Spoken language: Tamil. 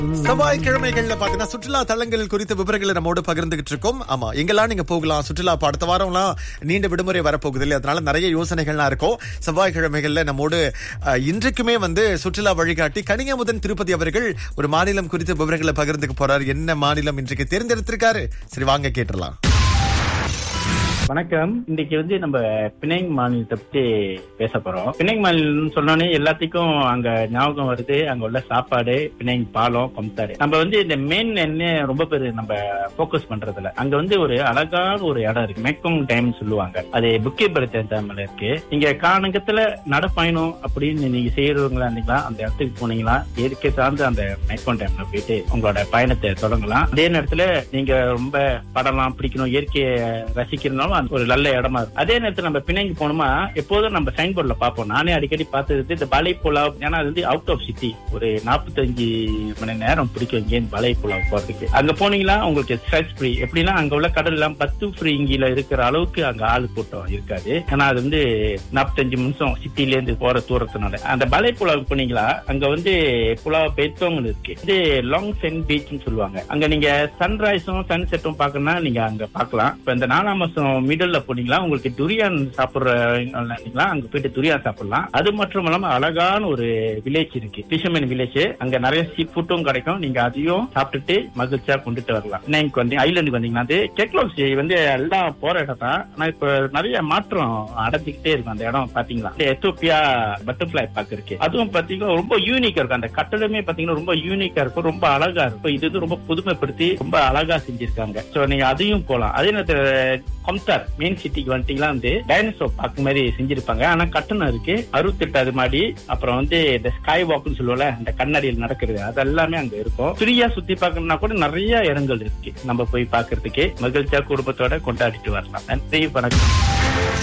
செவ்வாய்க்கிழமைகள்ல பாத்தீங்கன்னா சுற்றுலா தலங்கள் குறித்த விவரங்களை நம்மோடு பகிர்ந்துகிட்டு இருக்கோம் ஆமா எங்கெல்லாம் நீங்க போகலாம் சுற்றுலா இப்ப அடுத்த வாரம்லாம் நீண்ட விடுமுறை வரப்போகுது இல்லையா அதனால நிறைய யோசனைகள்லாம் இருக்கும் செவ்வாய்க்கிழமைகள்ல நம்மோடு அஹ், இன்றைக்குமே வந்து சுற்றுலா வழிகாட்டி கனியமுதன் திருப்பதி அவர்கள் ஒரு மாநிலம் குறித்த விவரங்களை பகிர்ந்துக்க போறாரு என்ன மாநிலம் இன்றைக்கு தேர்ந்தெடுத்திருக்காரு சரி வாங்க கேட்டுடலாம் வணக்கம் இன்னைக்கு வந்து நம்ம பிணைங் மாநிலத்தை பத்தி பேச போறோம் பிணைங் மாநிலம் சொன்னோன்னே எல்லாத்துக்கும் அங்க ஞாபகம் வருது அங்க உள்ள சாப்பாடு பிணைங் பாலம் கொம்தாரு நம்ம வந்து இந்த மெயின் என்ன ரொம்ப பேர் நம்ம ஃபோக்கஸ் பண்றதுல அங்க வந்து ஒரு அழகான ஒரு இடம் இருக்கு மேக்கோங் டைம் சொல்லுவாங்க அது புக்கே பருத்தேமல இருக்கு இங்க காணகத்துல நடப்பயணம் அப்படின்னு நீங்க செய்யறவங்களா இருந்தீங்களா அந்த இடத்துக்கு போனீங்களா இயற்கை சார்ந்து அந்த மேக்கோங் டைம்ல போயிட்டு உங்களோட பயணத்தை தொடங்கலாம் அதே நேரத்துல நீங்க ரொம்ப படம்லாம் பிடிக்கணும் இயற்கையை ரசிக்கிறதுனாலும் அது ஒரு நல்ல இடமா இருக்கும் அதே நேரத்துல நம்ம பிணைங்கி போனோமா எப்போதும் நம்ம சைன் போர்ட்ல பார்ப்போம் நானே அடிக்கடி பார்த்தது இந்த பலை புலா ஏன்னா அது வந்து அவுட் ஆஃப் சிட்டி ஒரு நாற்பத்தஞ்சு மணி நேரம் பிடிக்கும் இங்கே பலை புலா போறதுக்கு அங்க போனீங்களா உங்களுக்கு ஸ்ட்ரெஸ் ஃப்ரீ எப்படின்னா அங்க உள்ள கடல் எல்லாம் பத்து ஃப்ரீ இங்கில இருக்கிற அளவுக்கு அங்க ஆள் கூட்டம் இருக்காது ஏன்னா அது வந்து நாற்பத்தஞ்சு நிமிஷம் சிட்டில இருந்து போற தூரத்தினால அந்த பலை புலாவுக்கு போனீங்களா அங்க வந்து புலா பெத்தவங்க இருக்கு இது லாங் சென் பீச்னு சொல்லுவாங்க அங்க நீங்க சன்ரைஸும் சன்செட்டும் பார்க்கணும்னா நீங்க அங்க பார்க்கலாம் இப்ப இந்த நாலாம் மாசம் மிடில் போனீங்களா உங்களுக்கு துரியான் சாப்பிடுறீங்களா அங்க போயிட்டு துரியான் சாப்பிடலாம் அது மட்டும் இல்லாம அழகான ஒரு வில்லேஜ் இருக்கு பிஷர்மேன் வில்லேஜ் அங்க நிறைய சீ ஃபுட்டும் கிடைக்கும் நீங்க அதையும் சாப்பிட்டுட்டு மகிழ்ச்சியா கொண்டுட்டு வரலாம் இன்னைக்கு வந்து ஐலாண்டுக்கு வந்தீங்கன்னா அது கெக்லோஸ் வந்து எல்லாம் போற இடம் தான் ஆனா இப்ப நிறைய மாற்றம் அடைஞ்சுக்கிட்டே இருக்கும் அந்த இடம் பாத்தீங்களா இந்த எத்தோப்பியா பட்டர்ஃபிளை பார்க் இருக்கு அதுவும் பாத்தீங்கன்னா ரொம்ப யூனிக்கா இருக்கும் அந்த கட்டடமே பாத்தீங்கன்னா ரொம்ப யூனிக்கா இருக்கும் ரொம்ப அழகா இருக்கும் இது வந்து ரொம்ப புதுமைப்படுத்தி ரொம்ப அழகா செஞ்சிருக்காங்க சோ நீங்க அதையும் போலாம் அதே நேரத்துல கொம்தார் மெயின் சிட்டிக்கு வந்துட்டீங்களா வந்து டைனோசர் பார்க் மாதிரி செஞ்சிருப்பாங்க ஆனா கட்டணம் இருக்கு அறுபத்தெட்டாவது மாடி அப்புறம் வந்து இந்த ஸ்கை வாக்னு சொல்லுவோம்ல இந்த கண்ணாடியில் நடக்கிறது அது எல்லாமே அங்க இருக்கும் ஃப்ரீயா சுத்தி பார்க்கணும்னா கூட நிறைய இடங்கள் இருக்கு நம்ம போய் பார்க்கிறதுக்கு மகிழ்ச்சியா குடும்பத்தோட கொண்டாடிட்டு வரலாம் நன்றி வணக்கம்